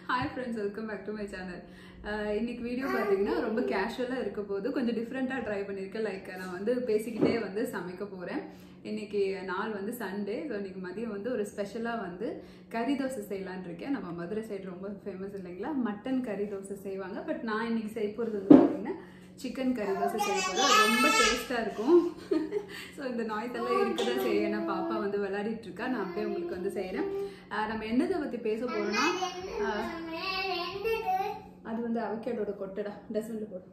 hi friends welcome back to my channel இன்னைக்கு video பார்த்தீங்கன்னா ரொம்ப கேஷுவலாக இருக்க போது கொஞ்சம் டிஃப்ரெண்ட்டாக ட்ரை பண்ணியிருக்கேன் லைக் நான் வந்து பேசிக்கிட்டே வந்து சமைக்க போகிறேன் இன்னைக்கு நாள் வந்து சண்டே ஸோ இன்னைக்கு மதியம் வந்து ஒரு ஸ்பெஷலாக வந்து கறி தோசை செய்யலான்னு இருக்கேன் நம்ம மதுரை சைடு ரொம்ப ஃபேமஸ் இல்லைங்களா மட்டன் கறி தோசை செய்வாங்க பட் நான் இன்னைக்கு செய்ய போகிறது வந்து பார்த்தீங்கன்னா சிக்கன் கறி தோசை செய்ய போகிறேன் ரொம்ப டேஸ்ட்டாக இருக்கும் ஸோ இந்த நாய்ஸ் எல்லாம் இருக்குதான் செய்ய நான் பாப்பா வந்து விளையாடிட்டு இருக்கா நான் அப்படியே உங்களுக்கு வந்து செய்கிறேன் நம்ம என்னதை பற்றி பேச போகிறோம்னா அது வந்து அவக்கேடோட கொட்டடா டஸ்ட்பின்ல போடு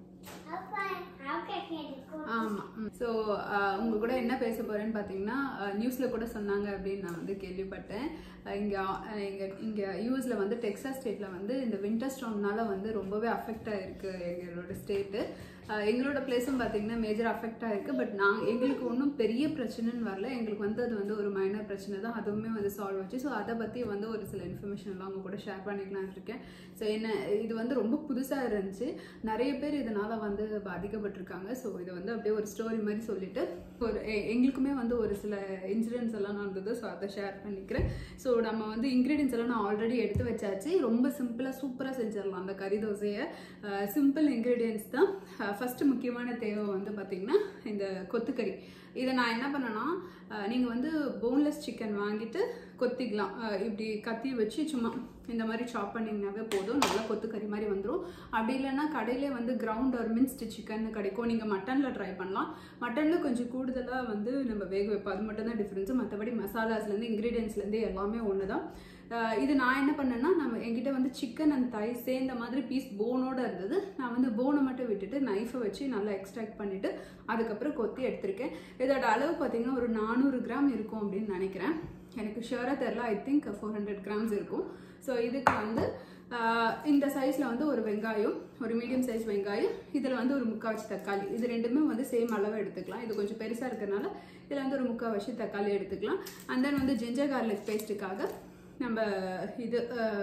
ஆமாம் ஸோ உங்க கூட என்ன பேச போறேன்னு பார்த்தீங்கன்னா நியூஸில் கூட சொன்னாங்க அப்படின்னு நான் வந்து கேள்விப்பட்டேன் இங்கே இங்கே இங்கே யூஎஸில் வந்து டெக்ஸாஸ் ஸ்டேட்டில் வந்து இந்த வின்டர் ஸ்டார்ம்னால வந்து ரொம்பவே அஃபெக்ட் ஆயிருக்கு எங்களோட ஸ்டேட்டு எங்களோட பிளேஸும் பார்த்தீங்கன்னா மேஜர் அஃபெக்ட் ஆயிருக்கு பட் நான் எங்களுக்கு ஒன்றும் பெரிய பிரச்சனைன்னு வரல எங்களுக்கு வந்து அது வந்து ஒரு மைனர் பிரச்சனை தான் அதுவுமே வந்து சால்வ் ஆச்சு ஸோ அதை பற்றி வந்து ஒரு சில இன்ஃபர்மேஷன்லாம் அவங்க கூட ஷேர் பண்ணிக்கலாம்னு இருக்கேன் ஸோ என்ன இது வந்து ரொம்ப புதுசாக இருந்துச்சு நிறைய பேர் இதனால் வந்து பாதிக்கப்பட்டிருக்காங்க ஸோ இதை வந்து அப்படியே ஒரு ஸ்டோரி மாதிரி சொல்லிட்டு ஒரு எங்களுக்குமே வந்து ஒரு சில இன்சிடென்ட்ஸ் எல்லாம் நடந்தது ஸோ அதை ஷேர் பண்ணிக்கிறேன் ஸோ நம்ம வந்து இன்க்ரீடியன்ஸ் எல்லாம் நான் ஆல்ரெடி எடுத்து வச்சாச்சு ரொம்ப சிம்பிளாக சூப்பராக செஞ்சிடலாம் அந்த கறி தோசையை சிம்பிள் இன்க்ரீடியன்ஸ் தான் ஃபஸ்ட்டு முக்கியமான தேவை வந்து பார்த்திங்கன்னா இந்த கொத்துக்கறி இதை நான் என்ன பண்ணேன்னா நீங்கள் வந்து போன்லெஸ் சிக்கன் வாங்கிட்டு கொத்திக்கலாம் இப்படி கத்தி வச்சு சும்மா இந்த மாதிரி சாப் பண்ணிங்கனாவே போதும் நல்லா கொத்துக்கறி மாதிரி வந்துடும் அப்படி இல்லைன்னா கடையிலே வந்து கிரவுண்ட் ஒரு மின்ஸ்டு சிக்கன் கிடைக்கும் நீங்கள் மட்டனில் ட்ரை பண்ணலாம் மட்டனில் கொஞ்சம் கூடுதலாக வந்து நம்ம வேக வைப்போம் அது மட்டும் தான் டிஃப்ரென்ஸு மற்றபடி மசாலாஸ்லேருந்து இன்க்ரீடியன்ஸ்லேருந்து எல்லாமே ஒன்று தான் இது நான் என்ன பண்ணேன்னா நம்ம என்கிட்ட வந்து சிக்கன் அண்ட் தை சேர்ந்த மாதிரி பீஸ் போனோட இருந்தது நான் வந்து போனை மட்டும் விட்டுட்டு நைஃபை வச்சு நல்லா எக்ஸ்ட்ராக்ட் பண்ணிவிட்டு அதுக்கப்புறம் கொத்தி எடுத்திருக்கேன் இதோட அளவு பார்த்தீங்கன்னா ஒரு நானூறு கிராம் இருக்கும் அப்படின்னு நினைக்கிறேன் எனக்கு ஷுவராக தெரில I think four hundred grams இருக்கும் ஸோ இதுக்கு வந்து இந்த சைஸில் வந்து ஒரு வெங்காயம் ஒரு மீடியம் சைஸ் வெங்காயம் இதில் வந்து ஒரு முக்கால் தக்காளி இது ரெண்டுமே வந்து சேம் அளவு எடுத்துக்கலாம் இது கொஞ்சம் பெருசாக இருக்கிறனால இதில் வந்து ஒரு முக்கால் வச்சு தக்காளி எடுத்துக்கலாம் அண்ட் தென் வந்து ஜிஞ்சர் கார்லிக் பேஸ்ட்டுக்காக நம்ம இது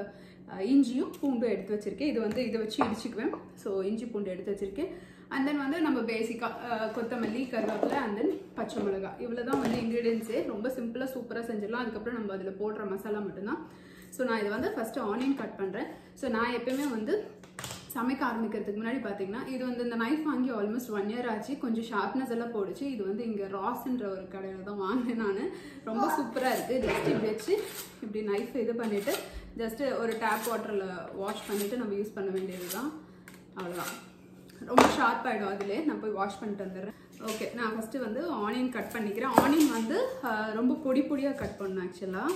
இஞ்சியும் பூண்டும் எடுத்து வச்சுருக்கேன் இது வந்து இதை வச்சு இடிச்சுக்குவேன் ஸோ இஞ்சி பூண்டு எடுத்து வச்சுருக்கேன் அண்ட் தென் வந்து நம்ம பேசிக்காக கொத்தமல்லி கருவேப்பிலை அண்ட் தென் பச்சை மிளகா இவ்வளோ தான் வந்து இன்க்ரீடியன்ஸே ரொம்ப சிம்பிளாக சூப்பராக செஞ்சிடலாம் அதுக்கப்புறம் நம்ம அதில் போடுற மசாலா மட்டும்தான் ஸோ நான் இதை வந்து ஃபஸ்ட்டு ஆனியன் கட் பண்ணுறேன் ஸோ நான் எப்பயுமே வந்து சமைக்க ஆரம்பிக்கிறதுக்கு முன்னாடி பார்த்தீங்கன்னா இது வந்து இந்த நைஃப் வாங்கி ஆல்மோஸ்ட் ஒன் இயர் ஆச்சு கொஞ்சம் ஷார்ப்னஸ் எல்லாம் போடுச்சு இது வந்து இங்கே ராஸ்ன்ற ஒரு கடையில் தான் வாங்கினேன் நான் ரொம்ப சூப்பராக இருக்குது ஜஸ்ட் இப்படி வச்சு இப்படி நைஃப் இது பண்ணிவிட்டு ஜஸ்ட்டு ஒரு டேப் வாட்டரில் வாஷ் பண்ணிவிட்டு நம்ம யூஸ் பண்ண வேண்டியது தான் அவ்வளோதான் ரொம்ப ஷார்ப் ஆகிடும் அதிலே நான் போய் வாஷ் பண்ணிட்டு வந்துடுறேன் ஓகே நான் ஃபஸ்ட்டு வந்து ஆனியன் கட் பண்ணிக்கிறேன் ஆனியன் வந்து ரொம்ப பொடி பொடியாக கட் பண்ணணும் ஆக்சுவலாக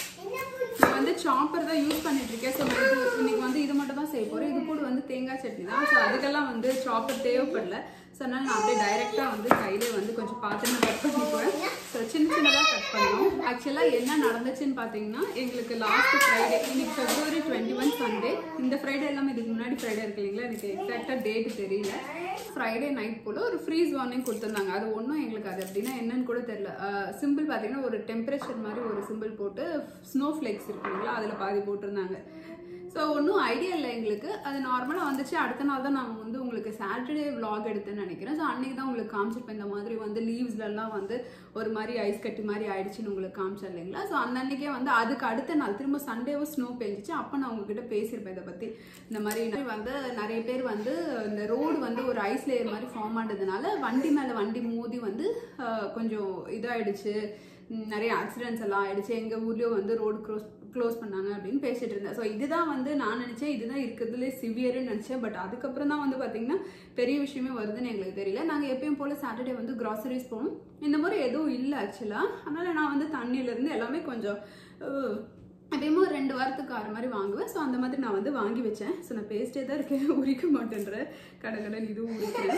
நான் வந்து சாப்பர் தான் யூஸ் பண்ணிட்டு இருக்கேன் ஸோ இது இன்னைக்கு வந்து இது மட்டும் தான் செய்ய போகிறேன் இது கூட வந்து தேங்காய் சட்னி தான் ஸோ அதுக்கெல்லாம் வந்து சாப்பர் தேவைப்படல ஸோ அதனால நான் அப்படியே டைரெக்டாக வந்து கையிலே வந்து கொஞ்சம் பார்த்து கட் பண்ணிக்குவேன் ஸோ சின்ன சின்னதாக கட் பண்ணோம் ஆக்சுவலாக என்ன நடந்துச்சுன்னு பார்த்தீங்கன்னா எங்களுக்கு லாஸ்ட் ஃப்ரைடே இன்னைக்கு ஃபெப்ரவரி டுவெண்ட்டி ஒன் சண்டே இந்த ஃப்ரைடே எல்லாமே இதுக்கு முன்னாடி ஃப்ரைடே இருக்கு இல்லைங்களா எனக்கு எக்ஸாக்டாக டேட்டு தெரியல ஃப்ரைடே நைட் போல் ஒரு ஃப்ரீஸ் வார்னிங் கொடுத்துருந்தாங்க அது ஒன்றும் எங்களுக்கு அது அப்படின்னா என்னன்னு கூட தெரில சிம்பிள் பார்த்தீங்கன்னா ஒரு டெம்பரேச்சர் மாதிரி ஒரு சிம்பிள் போட்டு ஸ்னோ ஃப்ளேக்ஸ் இருக்கு இல்லைங்களா அதில் பாதி போட்டிருந்தாங்க ஸோ ஒன்றும் ஐடியா இல்லை எங்களுக்கு அது நார்மலாக வந்துச்சு அடுத்த நாள் தான் நான் வந்து உங்களுக்கு சாட்டர்டே விலாக் எடுத்தேன்னு நினைக்கிறேன் ஸோ அன்றைக்கி தான் உங்களுக்கு காமிச்சிருப்பேன் இந்த மாதிரி வந்து லீவ்ஸ்லலாம் வந்து ஒரு மாதிரி ஐஸ் கட்டி மாதிரி ஆயிடுச்சுன்னு உங்களுக்கு காமிச்சேன் இல்லைங்களா ஸோ அந்த அன்றைக்கே வந்து அதுக்கு அடுத்த நாள் திரும்ப சண்டேவும் ஸ்னோ பெஞ்சிச்சு அப்போ நான் உங்ககிட்ட பேசியிருப்பேன் இதை பற்றி இந்த மாதிரி வந்து நிறைய பேர் வந்து இந்த ரோடு வந்து ஒரு ஐஸ் லேயர் மாதிரி ஃபார்ம் ஆனதுனால வண்டி மேலே வண்டி மோதி வந்து கொஞ்சம் இதாகிடுச்சு நிறைய ஆக்சிடென்ட்ஸ் எல்லாம் ஆயிடுச்சு எங்கள் ஊர்லேயும் வந்து ரோடு க்ரோஸ் க்ளோஸ் பண்ணாங்க அப்படின்னு பேசிட்டு இருந்தேன் ஸோ இதுதான் வந்து நான் நினச்சேன் இதுதான் இருக்கிறதுலே சிவியர்னு நினச்சேன் பட் அதுக்கப்புறம் தான் வந்து பார்த்தீங்கன்னா பெரிய விஷயமே வருதுன்னு எங்களுக்கு தெரியல நாங்கள் எப்பயும் போல் சாட்டர்டே வந்து க்ராசரிஸ் போகணும் இந்த மாதிரி எதுவும் இல்லை ஆக்சுவலாக அதனால் நான் வந்து தண்ணியிலேருந்து எல்லாமே கொஞ்சம் எப்பயுமே ஒரு ரெண்டு வாரத்துக்கு ஆறு மாதிரி வாங்குவேன் ஸோ அந்த மாதிரி நான் வந்து வாங்கி வச்சேன் ஸோ நான் பேஸ்டே தான் இருக்கேன் உரிக்க மாட்டேன்ற கடை கடன் இதுவும் உரிக்கிறேன்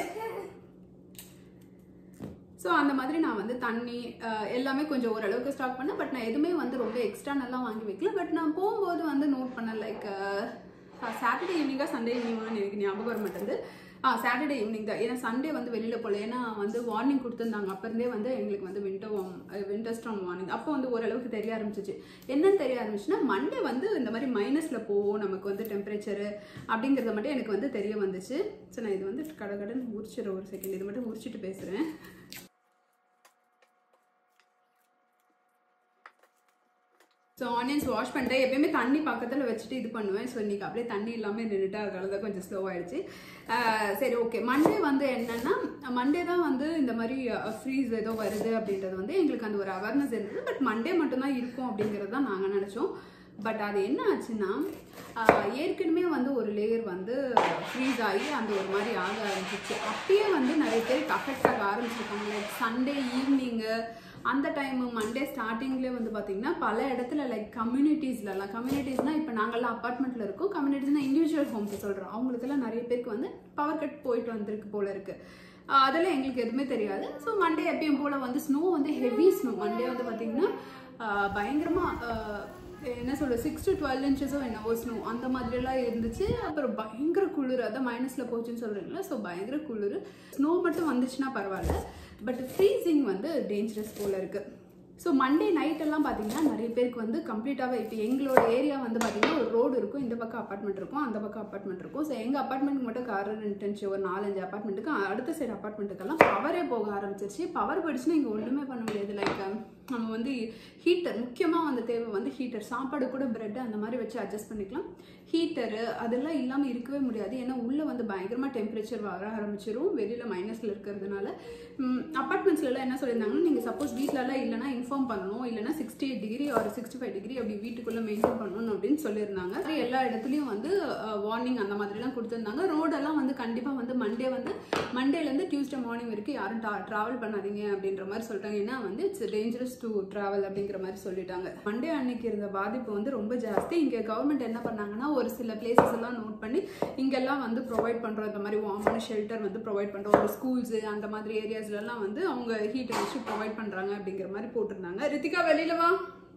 ஸோ அந்த மாதிரி நான் வந்து தண்ணி எல்லாமே கொஞ்சம் ஓரளவுக்கு ஸ்டாக் பண்ணேன் பட் நான் எதுவுமே வந்து ரொம்ப எக்ஸ்ட்ரா நல்லா வாங்கி வைக்கல பட் நான் போகும்போது வந்து நோட் பண்ணேன் லைக் சாட்டர்டே ஈவினிங்காக சண்டே ஈவினிங்கான்னு எனக்கு ஞாபகம் வர மாட்டேங்குது ஆ சாட்டர்டே ஈவினிங் தான் ஏன்னா சண்டே வந்து வெளியில் போகல ஏன்னா வந்து வார்னிங் கொடுத்துருந்தாங்க அப்போ இருந்தே வந்து எங்களுக்கு வந்து winter warm winter strong warning அப்போ வந்து ஓரளவுக்கு தெரிய ஆரம்பிச்சிச்சு என்னன்னு தெரிய ஆரம்பிச்சுன்னா மண்டே வந்து இந்த மாதிரி மைனஸில் போவோம் நமக்கு வந்து டெம்பரேச்சரு அப்படிங்கிறத மட்டும் எனக்கு வந்து தெரிய வந்துச்சு ஸோ நான் இது வந்து கடை கடன் உரிச்சிடுறேன் ஒரு செகண்ட் இது மட்டும் உரிச்சிட்டு பேசுகிறேன் ஸோ ஆனியன்ஸ் வாஷ் பண்ணிட்டேன் எப்பயுமே தண்ணி பக்கத்தில் வச்சுட்டு இது பண்ணுவேன் ஸோ இன்னைக்கு அப்படியே தண்ணி இல்லாமல் நின்றுட்டு அதனால தான் கொஞ்சம் ஸ்லோ ஆயிடுச்சு ஆஹ் சரி ஓகே மண்டே வந்து என்னன்னா மண்டே தான் வந்து இந்த மாதிரி ஃப்ரீஸ் ஏதோ வருது அப்படின்றது வந்து எங்களுக்கு அந்த ஒரு அவேர்னஸ் இருந்தது பட் மண்டே மட்டும்தான் இருக்கும் அப்படிங்கிறது தான் நாங்கள் நினச்சோம் பட் அது என்ன ஆச்சுன்னா ஆஹ் ஏற்கனவே வந்து ஒரு லேயர் வந்து ஃப்ரீஸ் ஆகி அந்த ஒரு மாதிரி ஆக ஆரம்பிச்சிச்சு அப்பயே வந்து நிறைய பேருக்கு அஃபெக்ட் ஆக ஆரம்பிச்சிருக்காங்க லைக் சண்டே ஈவினிங்கு அந்த டைம் மண்டே ஸ்டார்டிங்லேயே வந்து பார்த்தீங்கன்னா பல இடத்துல லைக் கம்யூனிட்டிஸ்லலாம் கம்யூனிட்டிஸ்னால் இப்போ நாங்கள்லாம் அப்பார்ட்மெண்ட்டில் இருக்கோம் கம்யூனிட்டிஸ்னால் இண்டிவிஜுவல் ஹோம்ஸ் சொல்கிறோம் அவங்களுக்கெல்லாம் நிறைய பேருக்கு வந்து பவர் கட் போயிட்டு வந்திருக்கு போல இருக்குது ஆஹ் அதெல்லாம் எங்களுக்கு எதுவுமே தெரியாது ஸோ மண்டே எப்பயும் போல் வந்து ஸ்னோ வந்து ஹெவி ஸ்னோ மண்டே வந்து பார்த்தீங்கன்னா பயங்கரமாக என்ன சொல்ற சிக்ஸ் டு டுவெல் இன்ச்சஸோ என்னவோ ஸ்னோ அந்த மாதிரிலாம் இருந்துச்சு அப்புறம் பயங்கர குளிர் அதான் மைனஸில் போச்சுன்னு சொல்கிறீங்களா ஸோ பயங்கர குளிர் ஸ்னோ மட்டும் வந்துச்சுன்னா பரவாயில்ல பட் ஃப்ரீசிங் வந்து டேஞ்சரஸ் போல் இருக்குது ஸோ மண்டே நைட்டெல்லாம் பார்த்தீங்கன்னா நிறைய பேருக்கு வந்து கம்ப்ளீட்டாகவே இப்போ எங்களோட ஏரியா வந்து பார்த்தீங்கன்னா ஒரு ரோடு இருக்கும் இந்த பக்கம் அப்பார்ட்மெண்ட் இருக்கும் அந்த பக்கம் அப்பார்ட்மெண்ட் இருக்கும் ஸோ எங்கள் அப்பார்ட்மெண்ட்டுக்கு மட்டும் கார் இருந்துச்சு ஒரு நாலஞ்சு அப்பார்ட்மெண்ட்டுக்கு அடுத்த சைடு அப்பார்ட்மெண்ட்டுக்கெல்லாம் பவரே போக ஆரம்பிச்சிருச்சு பவர் போயிடுச்சுன்னா இங்கே ஒன்றுமே பண்ண முடியாது லைக் நம்ம வந்து ஹீட்டர் முக்கியமாக வந்து தேவை வந்து ஹீட்டர் சாப்பாடு கூட பிரெட் அந்த மாதிரி வச்சு அட்ஜஸ்ட் பண்ணிக்கலாம் ஹீட்டரு அதெல்லாம் இல்லாமல் இருக்கவே முடியாது ஏன்னா உள்ளே வந்து பயங்கரமாக டெம்பரேச்சர் வர ஆரம்பிச்சிரும் வெளியில் மைனஸில் இருக்கிறதுனால அப்பார்ட்மெண்ட்ஸ்லாம் என்ன சொல்லியிருந்தாங்கன்னா நீங்கள் சப்போஸ் வீட்டிலலாம் இல்லைனா இன்ஃபார்ம் பண்ணணும் இல்லைனா சிக்ஸ்டி எயிட் டிகிரி ஒரு சிக்ஸ்டி ஃபைவ் டிகிரி அப்படி வீட்டுக்குள்ளே மெயின்டைன் பண்ணணும் அப்படின்னு சொல்லியிருந்தாங்க அது எல்லா இடத்துலையும் வந்து வார்னிங் அந்த மாதிரிலாம் கொடுத்துருந்தாங்க ரோடெல்லாம் வந்து கண்டிப்பாக வந்து மண்டே வந்து மண்டேலேருந்து டியூஸ்டே மார்னிங் வரைக்கும் யாரும் ட்ராவல் பண்ணாதீங்க அப்படின்ற மாதிரி சொல்லிட்டாங்க ஏன்னா வந்து இட்ஸ் டேஞ்சரஸ் டு ட்ராவல் அப்படிங்கிற மாதிரி சொல்லிட்டாங்க மண்டே அன்னைக்கு இருந்த பாதிப்பு வந்து ரொம்ப ஜாஸ்தி இங்கே கவர்மெண்ட் என்ன பண்ணாங்கன்னா ஒரு சில பிளேசஸ் எல்லாம் நோட் பண்ணி இங்கெல்லாம் வந்து ப்ரொவைட் பண்ணுறோம் இந்த மாதிரி வார்மான ஷெல்டர் வந்து ப்ரொவைட் பண்ணுறோம் ஒரு ஸ்கூல்ஸு அந்த மாதிரி ஏரியாஸ்லலாம் வந்து அவங்க ஹீட்டர் வச்சு ப்ரொவைட் பண்ணுறாங்க அப்படிங்கிற மாதிரி போட்டிருந்தாங்க ரித்திகா வெளியில வா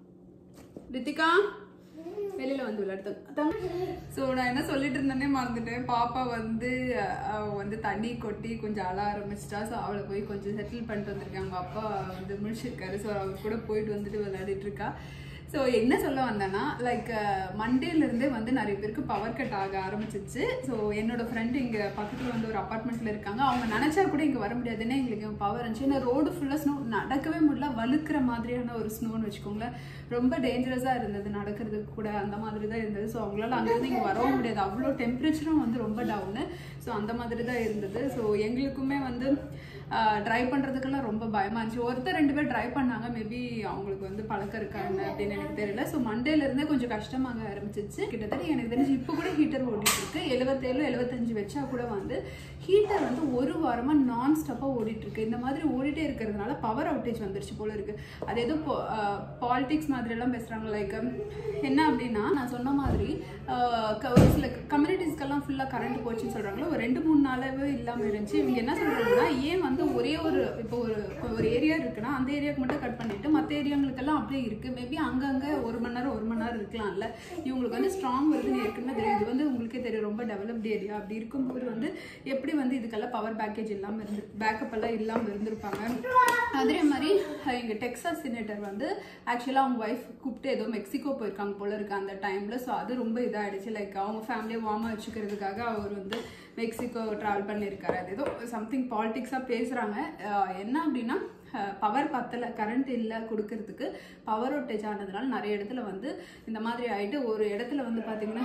ரித்திகா வெளியில வந்து விளையாடுத்தாங்க ஸோ நான் என்ன சொல்லிட்டு இருந்தேனே மறந்துட்டேன் பாப்பா வந்து அஹ், அவ வந்து தண்ணி கொட்டி கொஞ்சம் அழ ஆரம்பிச்சிட்டா ஸோ அவளை போய் கொஞ்சம் செட்டில் பண்ணிட்டு வந்திருக்கேன் அவங்க அப்பா வந்து முடிச்சிருக்காரு ஸோ அவர் கூட போயிட்டு வந்துட்டு விளையாடிட்டு இருக்கா ஸோ என்ன சொல்ல வந்தேன்னா லைக் மண்டேலேருந்தே வந்து நிறைய பேருக்கு பவர் கட் ஆக ஆரம்பிச்சிச்சு ஸோ என்னோட ஃப்ரெண்டு இங்கே பக்கத்தில் வந்து ஒரு அப்பார்ட்மெண்ட்டில் இருக்காங்க அவங்க நினச்சா கூட இங்கே வர முடியாதுன்னு எங்களுக்கு பவர் இருந்துச்சு ஏன்னா ரோடு ஃபுல்லாக ஸ்னோ நடக்கவே முடியல வழுக்கிற மாதிரியான ஒரு ஸ்னோன்னு வச்சுக்கோங்களேன் ரொம்ப டேஞ்சரஸாக இருந்தது நடக்கிறதுக்கு கூட அந்த மாதிரி தான் இருந்தது ஸோ அவங்களால அங்கேருந்து இங்கே வரவும் முடியாது அவ்வளோ டெம்பரேச்சரும் வந்து ரொம்ப டவுனு ஸோ அந்த மாதிரி தான் இருந்தது ஸோ எங்களுக்குமே வந்து ட்ரைவ் பண்ணுறதுக்கெல்லாம் ரொம்ப பயமாக இருந்துச்சு ஒருத்தர் ரெண்டு பேர் ட்ரைவ் பண்ணாங்க மேபி அவங்களுக்கு வந்து பழக்கம் இருக்காங்க அப்படின்னு எனக்கு தெரியல ஸோ மண்டேலேருந்தே கொஞ்சம் கஷ்டமாக ஆரம்பிச்சிச்சு கிட்டத்தட்ட எனக்கு தெரிஞ்சு இப்போ கூட ஹீட்டர் ஓடிட்டு இருக்கு எழுபத்தேழு எழுபத்தஞ்சு வச்சா கூட வந்து ஹீட்டர் வந்து ஒரு வாரமாக நான் ஸ்டாப்பாக ஓடிட்டு இருக்கு இந்த மாதிரி ஓடிட்டே இருக்கிறதுனால பவர் அவுட்டேஜ் வந்துருச்சு போல இருக்கு அது ஏதோ பாலிடிக்ஸ் மாதிரி எல்லாம் பேசுகிறாங்க லைக் என்ன அப்படின்னா நான் சொன்ன மாதிரி ஆஹ் க- ஒரு சில கம்யூனிட்டிஸ்க்கெல்லாம் ஃபுல்லாக கரண்ட் போச்சுன்னு சொல்கிறாங்களோ ஒரு ரெண்டு மூணு நாளாவே இல்லாமல் இருந்துச்சு இவங்க என்ன சொல்கிறாங்கன்னா ஏன் வந்து ஒரே ஒரு இப்போ ஒரு இப்போ ஒரு ஏரியா இருக்குன்னா அந்த ஏரியாவுக்கு மட்டும் கட் பண்ணிட்டு மற்ற ஏரியாங்களுக்கெல்லாம் அப்படியே இருக்குது மேபி அங்கங்கே ஒரு மணி நேரம் ஒரு மணி நேரம் இருக்கலாம்ல இவங்களுக்கு வந்து ஸ்ட்ராங் வருதுன்னு ஏற்கனவே தெரியும் இது வந்து உங்களுக்கே தெரியும் ரொம்ப டெவலப்டு ஏரியா அப்படி இருக்கும்போது வந்து எப்படி வந்து இதுக்கெல்லாம் பவர் பேக்கேஜ் இல்லாமல் இருந்து பேக்கப் எல்லாம் இல்லாமல் இருந்திருப்பாங்க அதே மாதிரி எங்கள் டெக்ஸாஸ் சினேட்டர் வந்து ஆக்சுவலாக அவங்க ஒய்ஃப் கூப்பிட்டு ஏதோ மெக்சிகோ போயிருக்காங்க போல இருக்கு அந்த டைமில் ஸோ அது ரொம்ப இதாகிடுச்சு லைக் அவங்க ஃபேமிலியை வார்மாக வச்சுக்கிறதுக்காக அவர் வந்து மெக்சிகோ ட்ராவல் பண்ணியிருக்காரு அது ஏதோ சம்திங் பாலிட்டிக்ஸாக பேசுகிறாங்க என்ன அப்படின்னா பவர் பத்தலை கரண்ட் இல்லை கொடுக்கறதுக்கு பவர் ஒட்டேஜ் ஆனதுனால நிறைய இடத்துல வந்து இந்த மாதிரி ஆயிட்டு ஒரு இடத்துல வந்து பார்த்தீங்கன்னா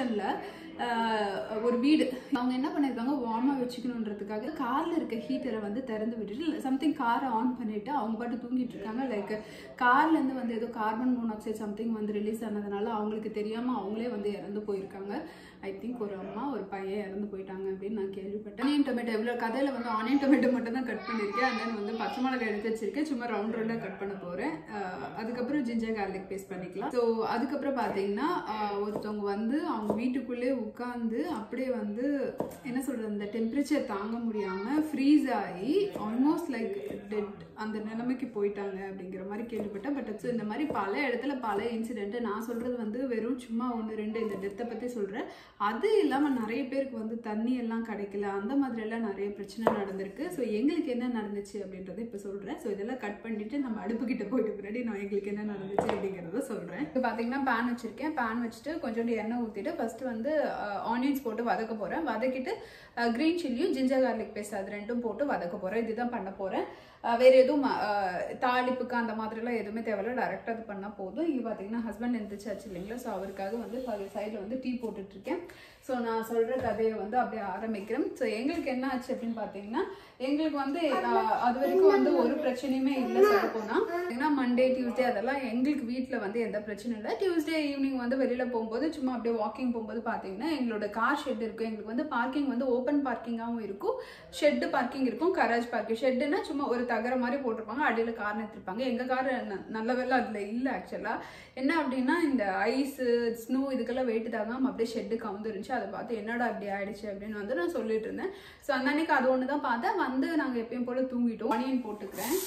ஹூஸ்டனில் ஒரு வீடு அவங்க என்ன பண்ணியிருக்காங்க வார்மாக வச்சுக்கணுன்றதுக்காக காரில் இருக்க ஹீட்டரை வந்து திறந்து விட்டுட்டு சம்திங் காரை ஆன் பண்ணிட்டு அவங்க பாட்டு தூங்கிட்டு இருக்காங்க லைக் கார்லேருந்து வந்து ஏதோ கார்பன் மோனாக்சைடு சம்திங் வந்து ரிலீஸ் ஆனதுனால அவங்களுக்கு தெரியாமல் அவங்களே வந்து இறந்து போயிருக்காங்க ஐ திங்க் ஒரு அம்மா ஒரு பையன் இறந்து போயிட்டாங்க அப்படின்னு நான் கேள்விப்பட்டேன் ஆனியன் டொமேட்டோ எவ்வளோ கதையில் வந்து ஆனியன் டொமேட்டோ மட்டும் தான் கட் பண்ணியிருக்கேன் and then வந்து பச்சை மிளகாய் எடுத்து வச்சிருக்கேன் சும்மா ரவுண்ட் ரவுண்டாக கட் பண்ண போகிறேன் அதுக்கப்புறம் ஜிஞ்சர் கார்லிக் பேஸ்ட் பண்ணிக்கலாம் ஸோ அதுக்கப்புறம் பார்த்தீங்கன்னா ஆஹ் ஒருத்தவங்க வந்து அவங்க வீட்டுக்குள்ளே உட்காந்து அப்படியே வந்து என்ன சொல்கிறது அந்த டெம்பரேச்சர் தாங்க முடியாமல் ஃப்ரீஸ் ஆகி ஆல்மோஸ்ட் லைக் டெட் அந்த நிலைமைக்கு போயிட்டாங்க அப்படிங்கிற மாதிரி கேள்விப்பட்டேன் பட் ஸோ இந்த மாதிரி பல இடத்துல பல இன்சிடென்ட் நான் சொல்கிறது வந்து வெறும் சும்மா ஒன்று ரெண்டு இந்த டெத்தை பற்றி சொல்கிறேன் அது இல்லாமல் நிறைய பேருக்கு வந்து தண்ணி எல்லாம் கிடைக்கல அந்த மாதிரி எல்லாம் நிறைய பிரச்சனை நடந்திருக்கு ஸோ எங்களுக்கு என்ன நடந்துச்சு அப்படின்றத இப்போ சொல்கிறேன் போடுறேன் ஸோ இதெல்லாம் கட் பண்ணிட்டு நம்ம அடுப்பு கிட்ட போயிட்டு பின்னாடி நான் எங்களுக்கு என்ன நடந்துச்சு அப்படிங்கிறத சொல்கிறேன் இப்போ பார்த்தீங்கன்னா பேன் வச்சுருக்கேன் பேன் வச்சுட்டு கொஞ்சோண்டு எண்ணெய் ஊற்றிட்டு ஃபஸ்ட்டு வந்து ஆனியன்ஸ் போட்டு வதக்க போகிறேன் வதக்கிட்டு க்ரீன் சில்லியும் ஜிஞ்சர் கார்லிக் பேஸ்ட் அது ரெண்டும் போட்டு வதக்க போகிறேன் இதுதான் பண்ண போகிறேன் வேறு எதுவும் அஹ், தாளிப்புக்கு அந்த மாதிரிலாம் எதுவுமே தேவையில்ல டேரெக்டாக அது பண்ணால் போதும் இங்கே பார்த்தீங்கன்னா ஹஸ்பண்ட் எழுந்திரிச்சாச்சு இல்லைங்களா ஸோ அவருக்காக வந்து சைடில் வந்து டீ போட்டுட்ருக்கேன் ஸோ நான் சொல்கிற கதையை வந்து அப்படியே ஆரம்பிக்கிறேன் ஸோ எங்களுக்கு என்ன ஆச்சு அப்படின்னு பார்த்தீங்கன்னா எங்களுக்கு வந்து அஹ், அது வரைக்கும் வந்து ஒரு பிரச்சனையுமே இல்லை சொல்ல போனால் ஏன்னா மண்டே டியூஸ்டே அதெல்லாம் எங்களுக்கு வீட்டில் வந்து எந்த பிரச்சனையும் இல்லை டியூஸ்டே ஈவினிங் வந்து வெளியில் போகும்போது சும்மா அப்படியே வாக்கிங் போகும்போது பார்த்தீங்கன்னா எங்களோட கார் ஷெட் இருக்கும் எங்களுக்கு வந்து பார்க்கிங் வந்து ஓப்பன் பார்க்கிங்காகவும் இருக்கும் ஷெட்டு பார்க்கிங் இருக்கும் கராஜ் பார்க்கிங் ஷெட்டுனா சும்மா ஒரு தகர மாதிரி போட்டிருப்பாங்க அடியில் கார் நிறுத்திருப்பாங்க எங்கள் கார் நல்ல வேலை அதில் இல்லை ஆக்சுவலாக என்ன அப்படின்னா இந்த ஐஸு ஸ்னோ இதுக்கெல்லாம் வெயிட் தாங்காம அப்படியே ஷெட்டு கவுந்து இருந்துச்சு அதை பார்த்து என்னடா இப்படி ஆயிடுச்சு அப்படின்னு வந்து நான் சொல்லிட்டு இருந்தேன் ஸோ அந்த அன்னைக்கு அது ஒன்று தான் பார்த்தேன் வந்து நாங்கள் எப்பயும் போல தூங்கிட்டோம் ஆனியன் போட்டுக்கிறேன்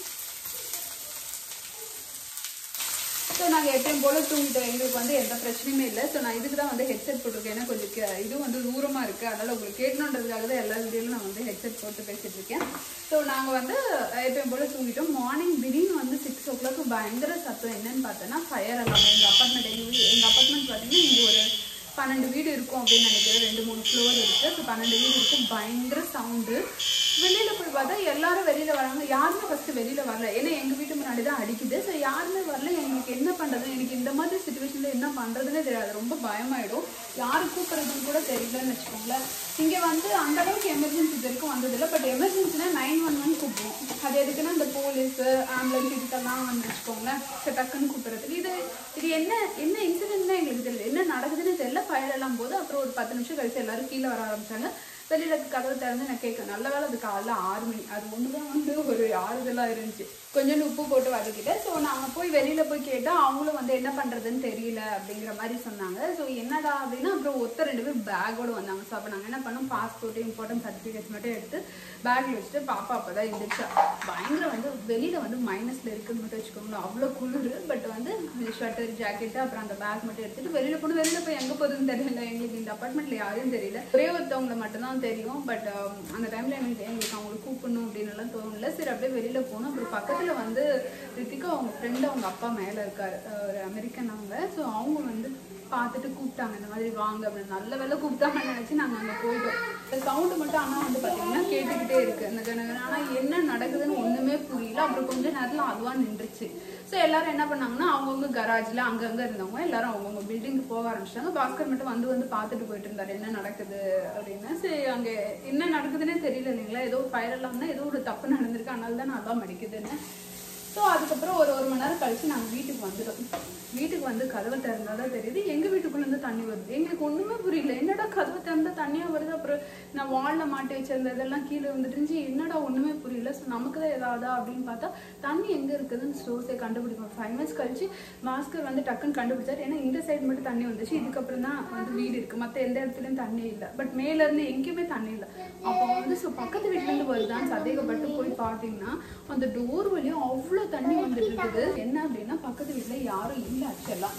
ஸோ நாங்கள் எப்பயும் போல தூங்கிட்டோம் எங்களுக்கு வந்து எந்த பிரச்சனையுமே இல்லை ஸோ நான் இதுக்கு தான் வந்து ஹெட்செட் போட்டிருக்கேன் ஏன்னா கொஞ்சம் கே- இது வந்து தூரமாக இருக்குது அதனால் உங்களுக்கு கேட்கணுன்றதுக்காக தான் எல்லா வீடியோலும் நான் வந்து ஹெட்செட் போட்டு பேசிட்டு இருக்கேன் ஸோ நாங்கள் வந்து அஹ், எப்பயும் போல தூங்கிட்டோம் மார்னிங் திடீர்னு வந்து சிக்ஸ் ஓ கிளாக் பயங்கர சத்தம் என்னன்னு பார்த்தோன்னா ஃபயர் அலாம் எங்கள் அப்பார்ட்மெண்ட் எங்கள் எங்கள் அப்பார்ட்மெண்ட் பார்த்தீங்கன்னா இங்கே ஒரு பன்னெண்டு வீடு இருக்கும் அப்படின்னு நினைக்கிறேன் ரெண்டு மூணு ஃப்ளோர் இருக்குது ஸோ பன்னெண்டு வீடு இருக்கும் பயங்கர சவுண்டு வெளியில் போய் பார்த்தா எல்லாரும் வெளியில் வராங்க யாருமே ஃபஸ்ட்டு வெளியில் வரல ஏன்னா எங்கள் வீட்டு முன்னாடி தான் அடிக்குது ஸோ யாருமே வரல எங்களுக்கு என்ன பண்ணுறது எனக்கு இந்த மாதிரி சுச்சுவேஷனில் என்ன பண்ணுறதுனே தெரியாது ரொம்ப பயமாயிடும் யார் கூப்பிட்றதுன்னு கூட தெரியலன்னு வச்சுக்கோங்களேன் இங்கே வந்து அந்த அளவுக்கு எமர்ஜென்சி இது வரைக்கும் வந்ததில்லை பட் எமர்ஜென்சினா நைன் ஒன் ஒன் கூப்பிடுவோம் அது எதுக்குன்னா இந்த போலீஸு ஆம்புலன்ஸ் இதுக்கெல்லாம் வந்து வச்சுக்கோங்களேன் ஸோ டக்குன்னு கூப்பிட்றதுக்கு இது இது என்ன என்ன இன்சிடென்ட்னா எங்களுக்கு தெரியல என்ன நடக்குதுன்னு தெரியல ஃபயர் எல்லாம் போது அப்புறம் ஒரு பத்து நிமிஷம் கழிச்சு எல்லாரும் கீழே வர ஆரம்பிச்சாங்க வெளியில கதவு திறந்து நான் கேட்க நல்ல வேலை அது காலைல ஆறு மணி அது ஒன்று தான் வந்து ஒரு ஆறுதலாக இருந்துச்சு கொஞ்சோண்டு உப்பு போட்டு வதக்கிட்டேன் ஸோ நாங்கள் போய் வெளியில் போய் கேட்டால் அவங்களும் வந்து என்ன பண்ணுறதுன்னு தெரியல அப்படிங்கிற மாதிரி சொன்னாங்க ஸோ என்னடா அப்படின்னா அப்புறம் ஒருத்தர் ரெண்டு பேர் பேக்கோடு வந்தாங்க ஸோ அப்போ நாங்கள் என்ன பண்ணோம் பாஸ்போர்ட்டு இம்பார்ட்டன்ட் சர்டிஃபிகேட்ஸ் மட்டும் எடுத்து பேக்கில் வச்சுட்டு பாப்பா அப்போ தான் இருந்துச்சா பயங்கர வந்து வெளியில் வந்து மைனஸில் இருக்குன்னு மட்டும் வச்சுக்கோங்களேன் அவ்வளோ குளிர் பட் வந்து ஸ்வெட்டர் ஜாக்கெட்டு அப்புறம் அந்த பேக் மட்டும் எடுத்துட்டு வெளியில் போகணும் வெளியில் போய் எங்கே போகுதுன்னு தெரியல எங்களுக்கு இந்த அப்பார்ட்மெண்ட்டில் யாரும் தெரியல ஒரே ஒருத்தவங்களை மட்டும்தான் தெரியும் பட் அந்த டைமில் எனக்கு எங்களுக்கு அவங்களை கூப்பிடணும் அப்படின்னு எல்லாம் தோணல சரி அப்படியே வெளியில் போனோம் அப்புறம் பக்கத்தில் வந்து ரித்திகா அவங்க ஃப்ரெண்டு அவங்க அப்பா மேலே இருக்காரு அஹ் ஒரு அமெரிக்கன் அவங்க ஸோ அவங்க வந்து பார்த்துட்டு கூப்பிட்டாங்க இந்த மாதிரி வாங்க அப்படின்னு நல்ல வேலை கூப்பிட்டாங்கன்னு நினச்சி நாங்கள் அங்கே போயிட்டோம் இந்த சவுண்டு மட்டும் ஆனால் வந்து பார்த்தீங்கன்னா கேட்டுக்கிட்டே இருக்கு அந்த கணக்கு ஆனால் என்ன நடக்குதுன்னு ஒன்றுமே புரியல அப்புறம் கொஞ்ச நேரத்தில் அதுவாக நின்றுச்சு ஸோ எல்லாரும் என்ன பண்ணாங்கன்னா அவங்கவுங்க கராஜில் அங்கங்கே இருந்தவங்க எல்லாரும் அவங்கவுங்க பில்டிங்க்கு போக ஆரம்பிச்சிட்டாங்க பாஸ்கர் மட்டும் வந்து வந்து பார்த்துட்டு போயிட்டு இருந்தார் என்ன நடக்குது அப்படின்னு சரி அங்கே என்ன நடக்குதுன்னே தெரியல இல்லைங்களா ஏதோ ஒரு ஃபயர் இல்லாமல் ஏதோ ஒரு தப்பு நடந்திருக்கு அதனால தான் நல்லா மடிக்குதுன்னு ஸோ அதுக்கப்புறம் ஒரு ஒரு மணி நேரம் கழிச்சு நாங்கள் வீட்டுக்கு வந்துட்டோம் வீட்டுக்கு வந்து கதவை திறந்தா தான் தெரியுது எங்கள் வீட்டுக்குள்ளேருந்து தண்ணி வருது எங்களுக்கு ஒன்றுமே புரியல என்னடா கதவை திறந்தா தண்ணியாக வருது அப்புறம் நான் வாலில் மாட்டி வச்சிருந்த இதெல்லாம் கீழே வந்துட்டு இருந்துச்சு என்னடா ஒன்றுமே புரியல ஸோ நமக்கு தான் ஏதாவதா அப்படின்னு பார்த்தா தண்ணி எங்கே இருக்குதுன்னு ஸ்டோர்ஸே கண்டுபிடிக்கும் ஃபைவ் மினிட்ஸ் கழிச்சு மாஸ்கர் வந்து டக்குன்னு கண்டுபிடிச்சார் ஏன்னா இந்த சைடு மட்டும் தண்ணி வந்துச்சு இதுக்கப்புறம் தான் வந்து வீடு இருக்குது மற்ற எந்த இடத்துலையும் தண்ணி இல்லை பட் மேலேருந்து எங்கேயுமே தண்ணி இல்லை அப்போ வந்து ஸோ பக்கத்து வீட்டிலேருந்து வருதான்னு சந்தேகப்பட்டு போய் பார்த்தீங்கன்னா அந்த டோர் வழியும் அவ்வளோ தண்ணி வந்துட்டு இருக்குது என்ன அப்படின்னா பக்கத்து வீட்டில் யாரும் இல்லை ஆக்சுவலாக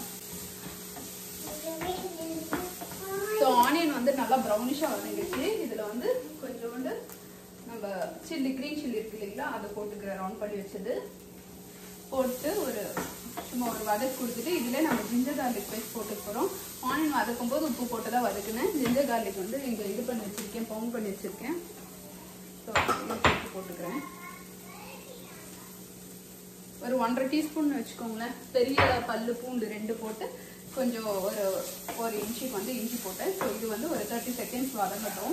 ஸோ ஆனியன் வந்து நல்லா ப்ரௌனிஷாக வதங்கிடுச்சு இதில் வந்து கொஞ்சோண்டு நம்ம சில்லி க்ரீன் சில்லி இருக்கு இல்லைங்களா அதை போட்டுக்கிற ரவுண்ட் பண்ணி வச்சது போட்டு ஒரு சும்மா ஒரு வதக்கு கொடுத்துட்டு இதில் நம்ம ஜிஞ்சர் கார்லிக் பேஸ்ட் போட்டு போகிறோம் ஆனியன் வதக்கும் போது உப்பு போட்டு தான் வதக்குனேன் ஜிஞ்சர் கார்லிக் வந்து இங்கே இது பண்ணி வச்சுருக்கேன் பவுன் பண்ணி வச்சுருக்கேன் ஸோ போட்டு போட்டுக்கிறேன் ஒரு ஒன்றரை டீஸ்பூன் வச்சுக்கோங்களேன் பெரிய பல்லு பூண்டு ரெண்டு போட்டு கொஞ்சம் ஒரு ஒரு இன்ச்சுக்கு வந்து இஞ்சி போட்டேன் ஸோ இது வந்து ஒரு தேர்ட்டி செகண்ட்ஸ் வதங்கட்டும்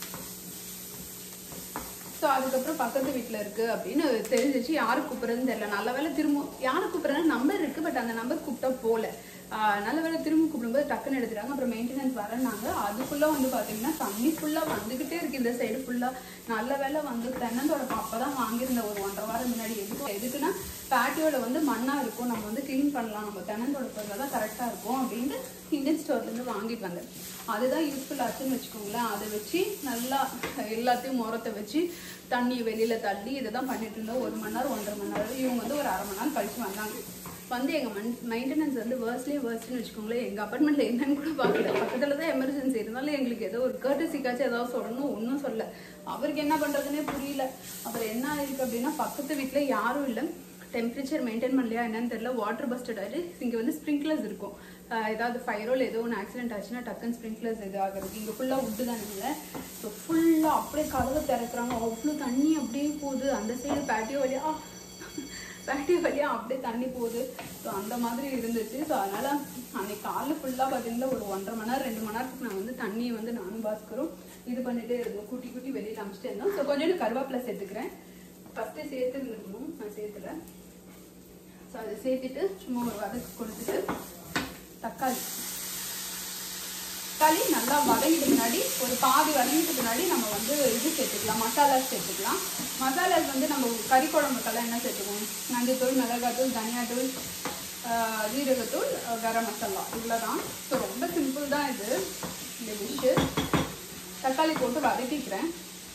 ஸோ அதுக்கப்புறம் பக்கத்து வீட்டில் இருக்குது அப்படின்னு தெரிஞ்சிச்சு யாரு கூப்பிட்றதுன்னு தெரியல நல்ல வேலை திரும்ப யாரை கூப்பிட்றதுன்னு நம்பர் இருக்குது பட் அந்த நம்பர் கூப்பிட்டா போகல ஆஹ் நல்ல வேலை திரும்ப கூப்பிடும்போது டக்குன்னு எடுத்துட்டாங்க அப்புறம் மெயின்டெனன்ஸ் வரனாங்க அதுக்குள்ளே வந்து பார்த்தீங்கன்னா தண்ணி ஃபுல்லாக வந்துக்கிட்டே இருக்கு இந்த சைடு ஃபுல்லாக நல்ல வேலை வந்து தென்னந்தோட அப்போ தான் வாங்கியிருந்த ஒரு ஒன்றரை வாரம் முன்னாடி எதுக்கு எதுக்குன்னா பேட்டியோட வந்து மண்ணாக இருக்கும் நம்ம வந்து க்ளீன் பண்ணலாம் நம்ம தென்னந்தோட பொருள் தான் கரெக்டாக இருக்கும் அப்படின்ட்டு இந்தியன் ஸ்டோர்லேருந்து வாங்கிட்டு வந்தேன் அதுதான் யூஸ்ஃபுல் ஆச்சுன்னு வச்சுக்கோங்களேன் அதை வச்சு நல்லா எல்லாத்தையும் முறத்தை வச்சு தண்ணி வெளியில் தள்ளி இதை தான் பண்ணிட்டு இருந்தோம் ஒரு மணி நேரம் ஒன்றரை மணி நேரம் இவங்க வந்து ஒரு அரை மணி நேரம் கழிச்சு வந்தாங்க வந்து எங்கள் மன் மெயின்டெனன்ஸ் வந்து வேர்ஸ்ட்லேயே வேர்ஸ்ட்னு வச்சுக்கோங்களேன் எங்கள் அப்பார்ட்மெண்ட்டில் என்னன்னு கூட பார்க்கல பக்கத்தில் தான் எமர்ஜென்சி இருந்தாலும் எங்களுக்கு ஏதோ ஒரு கேர்டசிக்காச்சும் ஏதாவது சொல்லணும் ஒன்றும் சொல்ல அவருக்கு என்ன பண்ணுறதுனே புரியல அப்புறம் என்ன ஆயிருக்கு அப்படின்னா பக்கத்து வீட்டில் யாரும் இல்லை டெம்பரேச்சர் மெயின்டைன் பண்ணலையா என்னன்னு தெரியல வாட்டர் பஸ்டட் ஆகிட்டு இங்கே வந்து ஸ்ப்ரிங்க்லர்ஸ் இருக்கும் ஆஹ் ஏதாவது ஃபயரோ இல்லை ஏதோ ஒன்று ஆக்சிடென்ட் ஆச்சுன்னா டக்குன்னு ஸ்ப்ரிங்க்லர்ஸ் இது ஆகிறது இங்கே ஃபுல்லாக உட்டு தானே ஸோ ஃபுல்லாக அப்படியே கதவை திறக்கிறாங்க அவ்வளோ தண்ணி அப்படியே போகுது அந்த சைடு பேட்டியோ வழியா பேட்டியோ வழியா அப்படியே தண்ணி போகுது ஸோ அந்த மாதிரி இருந்துச்சு ஸோ அதனால அன்னைக்கு காலைல ஃபுல்லாக பார்த்தீங்கன்னா ஒரு ஒன்றரை மணி நேரம் ரெண்டு மணி நேரத்துக்கு நான் வந்து தண்ணியை வந்து நானும் பாஸ்கரும் இது பண்ணிட்டே இருந்தோம் கூட்டி கூட்டி வெளியில் அமிச்சிட்டே இருந்தோம் ஸோ கொஞ்சோண்டு கருவேப்பிலை சேர்த்துக்கிறேன் ஃபஸ்ட்டு சேர்த்துருந்துருக்கணும் நான் சேர்த்துல ஸோ அதை சேர்த்துட்டு சும்மா ஒரு வதக்கு கொடுத்துட்டு தக்காளி தக்காளி நல்லா வதங்கிட்டு முன்னாடி ஒரு பாதி வதங்கிட்டு முன்னாடி நம்ம வந்து இது சேர்த்துக்கலாம் மசாலாஸ் சேர்த்துக்கலாம் மசாலாஸ் வந்து நம்ம கறி குழம்புக்கெல்லாம் என்ன சேர்த்துக்குவோம் மஞ்சத்தூள் மிளகாத்தூள் தனியாத்தூள் ஆஹ் ஜீரகத்தூள் ஆஹ் கரம் மசாலா இவ்வளோதான் ஸோ ரொம்ப சிம்பிள் தான் இது இந்த டிஷ்ஷு தக்காளி போட்டு வதக்கிக்கிறேன்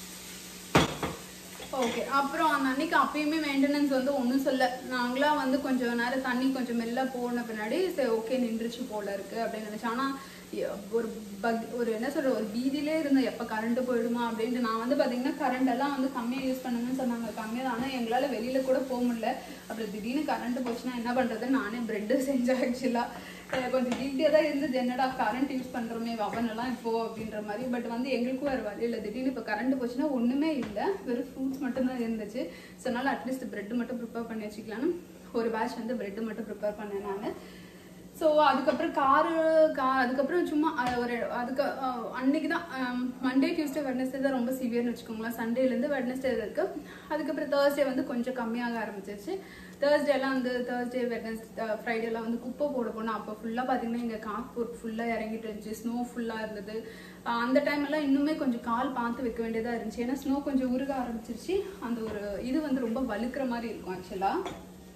ஓகே அப்புறம் அந்த அன்னைக்கு அப்பயுமே மெயின்டெனன்ஸ் வந்து ஒன்றும் சொல்ல நாங்களாம் வந்து கொஞ்சம் நேரம் தண்ணி கொஞ்சம் மெல்ல போன பின்னாடி சரி ஓகே நின்றுச்சு போல இருக்கு அப்படின்னு நினைச்சேன் ஆனால் ஒரு பக் ஒரு என்ன சொல்ற ஒரு பீதியிலே இருந்தேன் எப்போ கரண்ட் போயிடுமா அப்படின்ட்டு நான் வந்து பார்த்தீங்கன்னா கரண்ட் எல்லாம் வந்து கம்மியாக யூஸ் பண்ணுங்கன்னு சொன்னாங்க கம்மியாக தான் ஆனால் எங்களால் வெளியில் கூட போக முடியல அப்புறம் திடீர்னு கரண்ட் போச்சுன்னா என்ன பண்ணுறது நானே ப்ரெட்டு செஞ்சேன் ஆக்சுவலாக கொஞ்சம் கில்ட்டியாக தான் இருந்தது என்னடா கரண்ட் யூஸ் பண்ணுறோமே எல்லாம் இப்போ அப்படின்ற மாதிரி பட் வந்து எங்களுக்கும் வேறு வழி இல்லை திடீர்னு இப்போ கரண்ட் போச்சுன்னா ஒன்றுமே இல்லை வெறும் ஃப்ரூட்ஸ் மட்டும்தான் இருந்துச்சு ஸோ அதனால் அட்லீஸ்ட் ப்ரெட் மட்டும் ப்ரிப்பேர் பண்ணி வச்சுக்கலான்னு ஒரு பேட்ச் வந்து ப்ரெட்டு மட்டும் ப்ரிப்பேர் பண்ணேன் நான் ஸோ அதுக்கப்புறம் காரு கா அதுக்கப்புறம் சும்மா அஹ், ஒரு அதுக்கு அஹ், அன்னைக்கு தான் மண்டே டியூஸ்டே வெட்னஸ்டே தான் ரொம்ப சிவியர்னு வச்சுக்கோங்களேன் சண்டேலேருந்து வெட்னஸ்டே இருக்கு அதுக்கப்புறம் தேர்ஸ்டே வந்து கொஞ்சம் கம்மியாக ஆரம்பிச்சிருச்சு தேர்ஸ்டேலாம் வந்து தேர்ஸ்டே வெட்னஸ் ஃப்ரைடேலாம் வந்து குப்பை போட போனோம் அப்போ ஃபுல்லாக பார்த்தீங்கன்னா இங்கே காக்பூர் ஃபுல்லாக இறங்கிட்டு இருந்துச்சு ஸ்னோ ஃபுல்லாக இருந்தது அஹ், அந்த டைம் எல்லாம் இன்னுமே கொஞ்சம் கால் பார்த்து வைக்க வேண்டியதாக இருந்துச்சு ஏன்னா ஸ்னோ கொஞ்சம் உருக ஆரம்பிச்சிருச்சு அந்த ஒரு இது வந்து ரொம்ப வழுக்கிற மாதிரி இருக்கும் ஆக்சுவலாக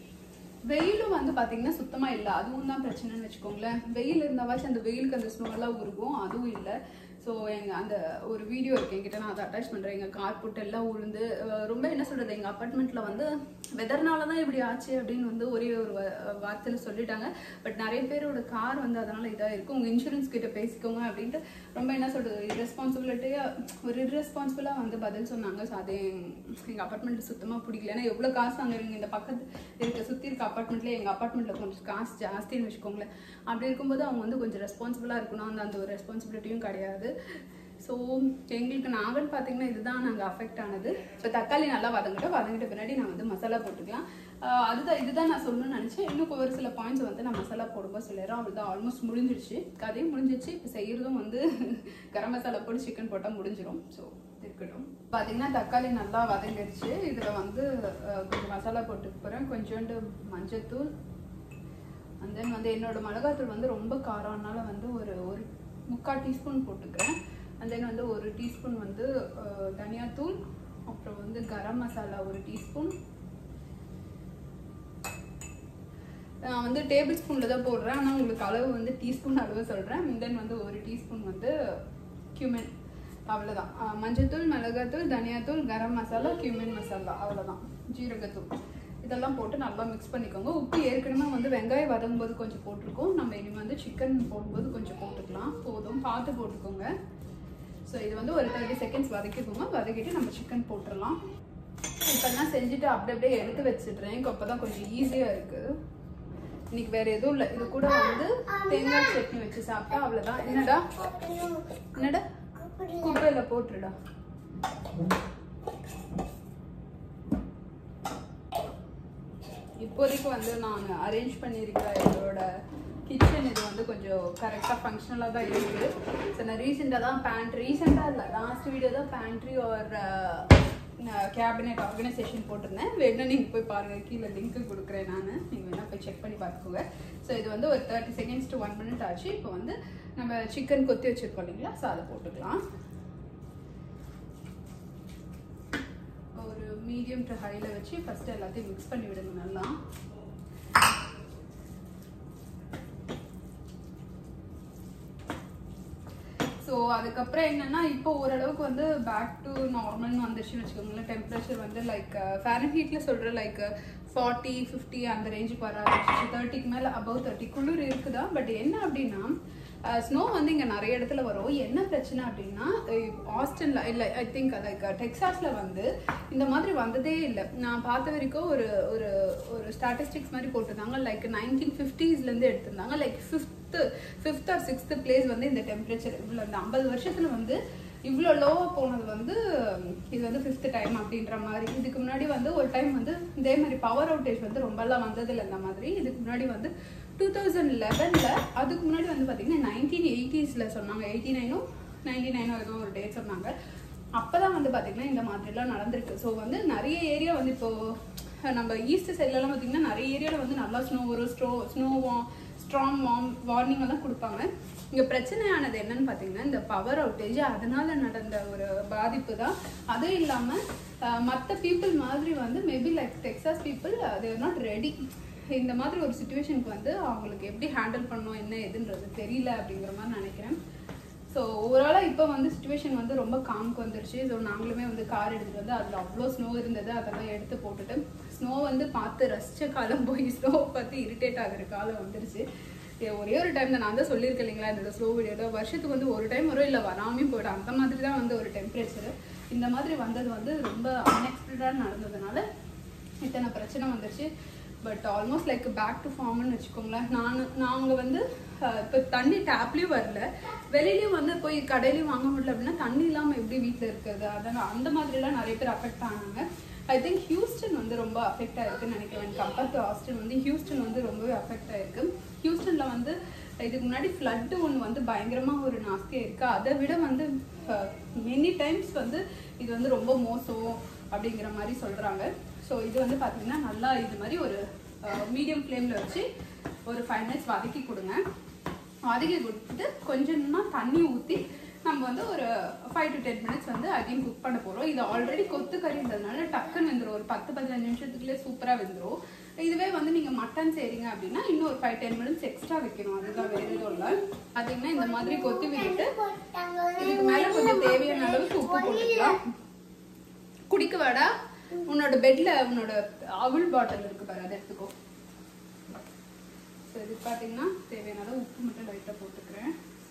வெயிலும் வந்து பாத்தீங்கன்னா சுத்தமா இல்ல அதுவும் தான் பிரச்சனைன்னு வச்சுக்கோங்களேன் வெயில் இருந்தாவாச்சும் அந்த வெயிலுக்கு அந்த ஸ்னோ எல்லாம் உருகும் அதுவும் இல்ல ஸோ எங்க அந்த ஒரு வீடியோ இருக்கு என்கிட்ட நான் அதை அட்டாச் பண்றேன் எங்க கார் புட்டு எல்லாம் உழுந்து அஹ் ரொம்ப என்ன சொல்றது எங்க அப்பார்ட்மெண்ட்ல வந்து வெதர்னால தான் இப்படி ஆச்சு அப்படின்னு வந்து ஒரே ஒரு வ- வார்த்தையில சொல்லிட்டாங்க பட் நிறைய பேரோட கார் வந்து அதனால இதா இருக்கு உங்க இன்சூரன்ஸ் கிட்ட பேசிக்கோங்க அப்படின்ட்டு ரொம்ப என்ன சொல்றது ரெஸ்பான்சிபிலிட்டியா ஒரு irresponsible-ஆ வந்து பதில் சொன்னாங்க ஸோ அது எங்க அப்பார்ட்மெண்ட் சுத்தமா பிடிக்கல ஏன்னா எவ்வளவு காசு அங்க இருங்க இந்த பக்கத்து இருக்க சுத்தி இருக்க அப்பார்ட்மெண்ட்ல எங்க அப்பார்ட்மெண்ட்ல கொஞ்சம் காசு ஜாஸ்தின்னு வச்சுக்கோங்களேன் அப்படி இருக்கும்போது அவங்க வந்து கொஞ்சம் ரெஸ்பான்சிபிளா இருக்கணும் அந்த அந்த ஒரு ரெஸ்பான்சிபிலிட்டியும் கிடையாது ஸோ எங்களுக்கு நாவல் பார்த்தீங்கன்னா இதுதான் நாங்கள் அஃபெக்ட் ஆனது இப்போ தக்காளி நல்லா வதங்கிட்டோம் வதங்கிட்ட பின்னாடி நான் வந்து மசாலா போட்டுக்கலாம் ஆஹ் அதுதான் இதுதான் நான் சொல்லணும்னு நினச்சேன் இன்னும் ஒரு சில பாயிண்ட்ஸ் வந்து நான் மசாலா போடும்போது சொல்லிடுறேன் அவ்வளோதான் ஆல்மோஸ்ட் முடிஞ்சிருச்சு கதையும் முடிஞ்சிருச்சு இப்போ செய்யறதும் வந்து கரம் மசாலா போட்டு சிக்கன் போட்டால் முடிஞ்சிடும் ஸோ இருக்கட்டும் பார்த்தீங்கன்னா தக்காளி நல்லா வதங்கிடுச்சு இதில் வந்து ஆஹ் கொஞ்சம் மசாலா போட்டுக்க போகிறேன் கொஞ்சோண்டு மஞ்சத்தூள் அண்ட் தென் வந்து என்னோட மிளகாத்தூள் வந்து ரொம்ப காரம்னால வந்து ஒரு ஒரு முக்கால் டீஸ்பூன் போட்டுக்கிறேன் அண்ட் தென் வந்து ஒரு டீஸ்பூன் வந்து அஹ், தனியாத்தூள் அப்புறம் வந்து கரம் மசாலா ஒரு டீஸ்பூன் நான் வந்து டேபிள் ஸ்பூனில் தான் போடுறேன் ஆனால் உங்களுக்கு அளவு வந்து டீஸ்பூன் அளவு சொல்கிறேன் தென் வந்து ஒரு டீஸ்பூன் வந்து cumin அவ்வளோதான் அஹ், மஞ்சத்தூள் மிளகாத்தூள் தனியாத்தூள் கரம் மசாலா cumin மசாலா அவ்வளோதான் ஜீரகத்தூள் இதெல்லாம் போட்டு நல்லா மிக்ஸ் பண்ணிக்கோங்க உப்பு ஏற்கனவே வந்து வெங்காயம் வதங்கும் போது கொஞ்சம் போட்டிருக்கோம் நம்ம இனிமேல் வந்து சிக்கன் போடும்போது கொஞ்சம் போட்டுக்கலாம் போதும் பார்த்து போட்டுக்கோங்க ஸோ இது வந்து ஒரு தேர்ட்டி செகண்ட்ஸ் வதக்கிக்கோங்க வதக்கிட்டு நம்ம சிக்கன் போட்டுடலாம் இப்போல்லாம் செஞ்சுட்டு அப்படி அப்படியே எடுத்து வச்சிடுறேன் அப்போ தான் கொஞ்சம் ஈஸியாக இருக்குது இன்னைக்கு வேற எதுவும் இல்லை இது கூட வந்து தேங்காய் சட்னி வச்சு சாப்பிட்டா அவ்வளோதான் என்னடா என்னடா குப்பையில் போட்டுருடா இப்போதைக்கு வந்து நான் அரேஞ்ச் பண்ணியிருக்கிற என்னோட கிச்சன் இது வந்து கொஞ்சம் கரெக்டாக ஃபங்க்ஷனலாக தான் இருக்குது ஸோ நான் ரீசெண்டாக தான் பேண்ட் ரீசெண்டாக இல்லை லாஸ்ட் வீடியோ தான் பேண்ட்ரி ஒரு கேபினெட் ஆர்கனைசேஷன் போட்டிருந்தேன் வேணா நீங்கள் போய் பாருங்கள் கீழே லிங்க்கு கொடுக்குறேன் நான் நீங்கள் வேணால் போய் செக் பண்ணி பார்த்துக்கோங்க ஸோ இது வந்து ஒரு thirty seconds to one minute ஆச்சு இப்போ வந்து நம்ம சிக்கன் கொத்தி வச்சுருக்கோம் இல்லைங்களா ஸோ அதை போட்டுக்கலாம் ஒரு மீடியம் டு ஹையில் வச்சு ஃபர்ஸ்ட் எல்லாத்தையும் மிக்ஸ் பண்ணி விடுங்க நல்லா ஸோ அதுக்கப்புறம் என்னன்னா இப்போ ஓரளவுக்கு வந்து பேக் டு நார்மல்னு வந்துச்சுன்னு வச்சுக்கோங்களேன் டெம்பரேச்சர் வந்து லைக் ஃபேரன் ஹீட்டில் சொல்கிற லைக் ஃபார்ட்டி ஃபிஃப்டி அந்த ரேஞ்சுக்கு வர ஆரம்பிச்சிச்சு தேர்ட்டிக்கு மேலே அபவ் தேர்ட்டி குளிர் இருக்குதா பட் என்ன அப்படின்னா ஸ்னோ வந்து இங்கே நிறைய இடத்துல வரும் என்ன பிரச்சனை அப்படின்னா ஆஸ்டன்ல இல்லை ஐ திங்க் லைக் டெக்ஸாஸ்ல வந்து இந்த மாதிரி வந்ததே இல்லை நான் பார்த்த வரைக்கும் ஒரு ஒரு ஒரு ஸ்டாட்டிஸ்டிக்ஸ் மாதிரி போட்டிருந்தாங்க லைக் நைன்டீன் ஃபிஃப்டிஸ்லேருந்து எடுத்திருந்தாங்க like fifth fifth or sixth place வந்து இந்த டெம்பரேச்சர் இவ்வளோ இந்த ஐம்பது வருஷத்துல வந்து இவ்வளோ லோவாக போனது வந்து இது வந்து ஃபிஃப்த் டைம் அப்படின்ற மாதிரி இதுக்கு முன்னாடி வந்து ஒரு டைம் வந்து இதே மாதிரி பவர் அவுட்டேஜ் வந்து ரொம்பலாம் வந்ததில்லை இந்த மாதிரி இதுக்கு முன்னாடி வந்து டூ தௌசண்ட் லெவனில் அதுக்கு முன்னாடி வந்து பார்த்தீங்கன்னா நைன்டீன் எயிட்டிஸில் சொன்னாங்க எயிட்டி நைனும் நைன்டி நைனோ ஏதோ ஒரு டேட் சொன்னாங்க அப்போ தான் வந்து பார்த்தீங்கன்னா இந்த மாதிரிலாம் நடந்திருக்கு ஸோ வந்து நிறைய ஏரியா வந்து இப்போது நம்ம ஈஸ்ட் சைட்லலாம் பார்த்தீங்கன்னா நிறைய ஏரியாவில் வந்து நல்லா ஸ்னோ வரும் ஸ்ட்ரோ ஸ்னோ ஸ்ட்ராங் வார்ம் வார்னிங் எல்லாம் கொடுப்பாங்க இங்கே பிரச்சனையானது என்னன்னு பார்த்தீங்கன்னா இந்த பவர் அவுட்டேஜ் அதனால நடந்த ஒரு பாதிப்பு தான் அதுவும் இல்லாமல் மற்ற பீப்புள் மாதிரி வந்து maybe like Texas people there not ready இந்த மாதிரி ஒரு சுச்சுவேஷனுக்கு வந்து அவங்களுக்கு எப்படி ஹேண்டில் பண்ணணும் என்ன எதுன்றது தெரியல அப்படிங்கிற மாதிரி நினைக்கிறேன் ஸோ ஓவராலாக இப்போ வந்து சுச்சுவேஷன் வந்து ரொம்ப காம்க்கு வந்துருச்சு ஸோ நாங்களுமே வந்து கார் எடுத்துகிட்டு வந்து அதில் அவ்வளோ ஸ்னோ இருந்தது அதெல்லாம் எடுத்து போட்டுட்டு ஸ்னோ வந்து பார்த்து ரசித்த காலம் போய் ஸ்னோ பார்த்து இரிட்டேட் ஆகுற காலம் வந்துருச்சு ஏ, ஒரே ஒரு டைம் தான் நான் தான் சொல்லியிருக்கேன் இல்லைங்களா என்னோட ஸ்லோ வீடியோவில் வருஷத்துக்கு வந்து ஒரு டைம் வரும் இல்லை வராமையும் போய்டும் அந்த மாதிரி தான் வந்து ஒரு டெம்பரேச்சர் இந்த மாதிரி வந்தது வந்து ரொம்ப அன்எக்ஸ்பெக்டடாக நடந்ததுனால இத்தனை பிரச்சனை வந்துருச்சு but almost like back to ஃபார்ம்னு வச்சுக்கோங்களேன் நான் நாங்கள் வந்து இப்போ தண்ணி டேப்லேயும் வரல வெளியிலயும் வந்து போய் கடையிலையும் வாங்க முடியல அப்படின்னா தண்ணி இல்லாமல் எப்படி வீட்டில் இருக்கிறது அதனால் அந்த மாதிரிலாம் நிறைய பேர் அஃபெக்ட் ஆனாங்க ஐ திங்க் ஹியூஸ்டன் வந்து ரொம்ப அஃபெக்ட் ஆயிருக்குன்னு நினைக்கிறேன் கம்பேர் டு ஆஸ்டன் வந்து ஹியூஸ்டன் வந்து ரொம்பவே அஃபெக்ட் ஆயிருக்கு ஹியூஸ்டனில் வந்து இதுக்கு முன்னாடி ஃப்ளட்டு ஒன்று வந்து பயங்கரமாக ஒரு நாஸ்தியாக இருக்குது அதை விட வந்து மெனி டைம்ஸ் வந்து இது வந்து ரொம்ப மோசம் அப்படிங்கிற மாதிரி சொல்கிறாங்க ஸோ இது வந்து பார்த்தீங்கன்னா நல்லா இது மாதிரி ஒரு மீடியம் ஃப்ளேமில் வச்சு ஒரு ஃபைவ் மினிட்ஸ் வதக்கி கொடுங்க வதக்கி கொடுத்துட்டு கொஞ்சமா தண்ணி ஊற்றி நம்ம வந்து ஒரு ஃபைவ் டு டென் மினிட்ஸ் வந்து அகைன் குக் பண்ண போகிறோம் இது ஆல்ரெடி கொத்து கறின்றதுனால டக்குன்னு வெந்துடும் ஒரு பத்து பதினஞ்சு நிமிஷத்துக்குள்ளே சூப்பராக வெந்துடும் இதுவே வந்து நீங்கள் மட்டன் செய்றீங்க அப்படின்னா இன்னும் ஒரு ஃபைவ் டென் மினிட்ஸ் எக்ஸ்ட்ரா வைக்கணும் அதுதான் வேறு எதுவும் இல்லை பார்த்தீங்கன்னா இந்த மாதிரி கொத்தி விட்டுட்டு இதுக்கு மேலே கொஞ்சம் தேவையான அளவுக்கு உப்பு போட்டுக்கலாம் குடிக்க வாடா உன்னோட பெட்ல உன்னோட அவள் பாட்டில் இருக்கு பாரு அதை எடுத்துக்கோ ஸோ இது பார்த்தீங்கன்னா தேவையான அளவு உப்பு மட்டும் லைட்டாக போட்டுக்கிறேன்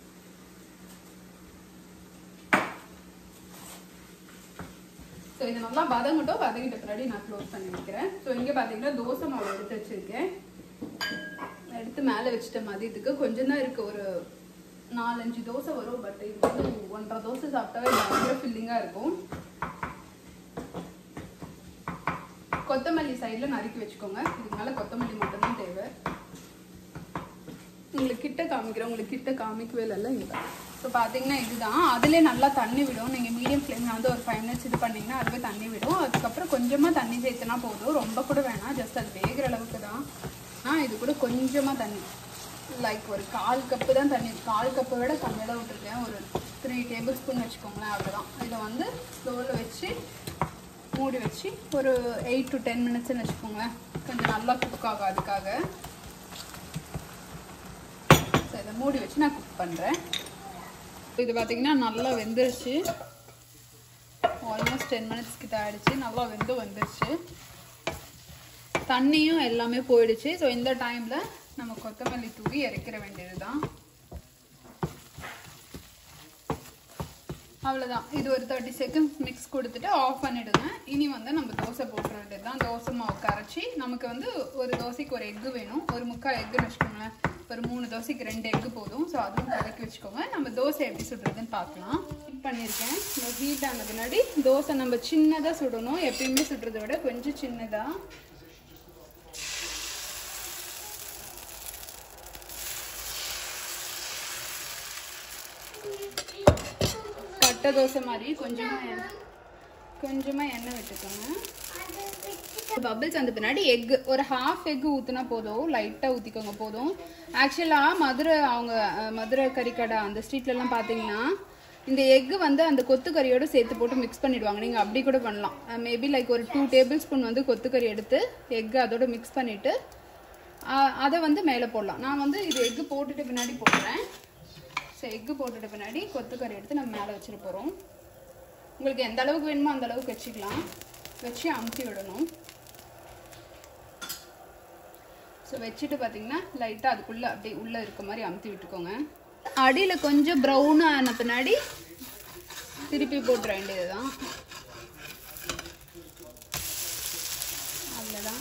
ஸோ இது நல்லா வதங்கட்டும் வதங்கிட்ட பின்னாடி நான் க்ளோஸ் பண்ணி வைக்கிறேன் ஸோ இங்கே பார்த்தீங்கன்னா தோசை மாவு எடுத்து வச்சிருக்கேன் எடுத்து மேலே வச்சுட்ட மதியத்துக்கு கொஞ்சம் தான் இருக்கு ஒரு நாலஞ்சு தோசை வரும் பட் இது வந்து ஒன்றரை தோசை சாப்பிட்டாவே பயங்கர ஃபில்லிங்காக இருக்கும் கொத்தமல்லி சைடில் நறுக்கி வச்சுக்கோங்க இதுக்கு மேலே கொத்தமல்லி மட்டும்தான் தேவை உங்களுக்கு கிட்ட காமிக்கிறேன் உங்களுக்கு கிட்ட காமிக்கவே இல்லைல்ல இல்லை ஸோ பார்த்தீங்கன்னா இதுதான் அதிலே நல்லா தண்ணி விடும் நீங்கள் மீடியம் ஃப்ளேமில் வந்து ஒரு ஃபைவ் மினிட்ஸ் இது பண்ணிங்கன்னா அதுவே தண்ணி விடும் அதுக்கப்புறம் கொஞ்சமாக தண்ணி சேர்த்துனா போதும் ரொம்ப கூட வேணாம் ஜஸ்ட் அது வேகிற அளவுக்கு தான் ஆ இது கூட கொஞ்சமாக தண்ணி லைக் ஒரு கால் கப்பு தான் தண்ணி கால் கப்பை விட கம்மியாக தான் விட்டுருக்கேன் ஒரு த்ரீ டேபிள் ஸ்பூன் வச்சுக்கோங்களேன் அவ்வளோதான் இதை வந்து ஸ்லோவில் வச்சு மூடி வச்சு ஒரு எயிட் டு டென் மினிட்ஸ்னு வச்சுக்கோங்களேன் கொஞ்சம் நல்லா குக் ஆகும் அதுக்காக ஸோ இதை மூடி வச்சு நான் குக் பண்ணுறேன் இது பார்த்தீங்கன்னா நல்லா வெந்துருச்சு ஆல்மோஸ்ட் டென் மினிட்ஸ் கிட்ட ஆயிடுச்சு நல்லா வெந்து வந்துருச்சு தண்ணியும் எல்லாமே போயிடுச்சு ஸோ இந்த டைமில் நம்ம கொத்தமல்லி தூவி இறக்கிற வேண்டியது தான் அவ்வளோதான் இது ஒரு தேர்ட்டி செகண்ட்ஸ் மிக்ஸ் கொடுத்துட்டு ஆஃப் பண்ணிடுங்க இனி வந்து நம்ம தோசை போட்டுற வேண்டியது தான் தோசை மாவு கரைச்சி நமக்கு வந்து ஒரு தோசைக்கு ஒரு எக்கு வேணும் ஒரு முக்கால் எக்குன்னு வச்சுக்கோங்களேன் ஒரு மூணு தோசைக்கு ரெண்டு எக்கு போதும் ஸோ அதுவும் கலக்கி வச்சுக்கோங்க நம்ம தோசை எப்படி சுடுறதுன்னு பார்க்கலாம் ஹீட் பண்ணியிருக்கேன் இந்த ஹீட் ஆனது முன்னாடி தோசை நம்ம சின்னதாக சுடணும் எப்பயுமே சுடுறதை விட கொஞ்சம் சின்னதாக கட்டை தோசை மாதிரி கொஞ்சமாக எண்ணெய் கொஞ்சமாக எண்ணெய் விட்டுக்கோங்க பபிள்ஸ் அந்த பின்னாடி எக் ஒரு ஹாஃப் எக் ஊற்றினா போதும் லைட்டாக ஊற்றிக்கோங்க போதும் ஆக்சுவலாக மதுரை அவங்க அஹ், மதுரை கறிக்கடை அந்த ஸ்ட்ரீட்லலாம் பார்த்தீங்கன்னா இந்த எக்கு வந்து அந்த கொத்துக்கறியோட சேர்த்து போட்டு மிக்ஸ் பண்ணிடுவாங்க நீங்கள் அப்படி கூட பண்ணலாம் மேபி லைக் ஒரு டூ டேபிள் ஸ்பூன் வந்து கொத்துக்கறி எடுத்து எக்கு அதோட மிக்ஸ் பண்ணிவிட்டு அதை வந்து மேலே போடலாம் நான் வந்து இது எக்கு போட்டுட்டு பின்னாடி போடுறேன் ஸோ எக்கு போட்டுட்டு பின்னாடி கொத்துக்கறி எடுத்து நம்ம மேலே வச்சிட போகிறோம் உங்களுக்கு எந்த அளவுக்கு வேணுமோ அந்த அளவுக்கு வச்சுக்கலாம் வச்சு அமுத்தி விடணும் ஸோ வச்சுட்டு பார்த்தீங்கன்னா லைட்டாக அதுக்குள்ளே அப்படியே உள்ளே இருக்க மாதிரி அமுத்தி விட்டுக்கோங்க அடியில் கொஞ்சம் ப்ரௌன் ஆன பின்னாடி திருப்பி போட்டுற வேண்டியது தான் அவ்வளோதான்